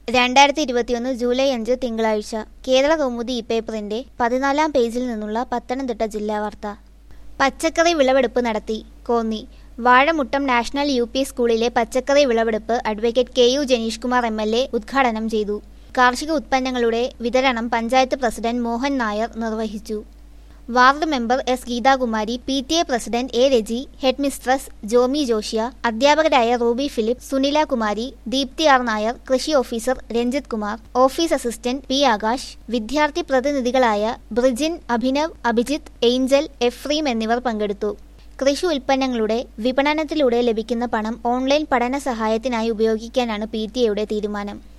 രണ്ടായിരത്തി ഇരുപത്തിയൊന്ന് ജൂലൈ അഞ്ച് തിങ്കളാഴ്ച കേരള കൗമുദി ഈ പേപ്പറിന്റെ പതിനാലാം പേജിൽ നിന്നുള്ള പത്തനംതിട്ട ജില്ലാ വാർത്ത പച്ചക്കറി വിളവെടുപ്പ് നടത്തി Konni Vazhamuttam national U P സ്കൂളിലെ പച്ചക്കറി വിളവെടുപ്പ് advocate K U Janeesh Kumar M L A ഉദ്ഘാടനം ചെയ്തു കാർഷിക ഉത്പന്നങ്ങളുടെ വിതരണം പഞ്ചായത്ത് പ്രസിഡന്റ് മോഹൻ നായർ നിർവഹിച്ചു ward member S Geethakumari P T A president A Reji headmistress Jomi Joshua അധ്യാപകരായ Ruby Philip Sunila Kumari Deepthi R Nair കൃഷി officer Ranjith Kumar office assistant P Akash വിദ്യാർത്ഥി പ്രതിനിധികളായ ബ്രിജിൻ അഭിനവ് അഭിജിത്ത് ഏഞ്ചൽ എഫ്രീം എന്നിവർ പങ്കെടുത്തു കൃഷി ഉൽപ്പന്നങ്ങളുടെ വിപണനത്തിലൂടെ ലഭിക്കുന്ന പണം ഓൺലൈൻ പഠന സഹായത്തിനായി ഉപയോഗിക്കാനാണ് പി ടി എയുടെ തീരുമാനം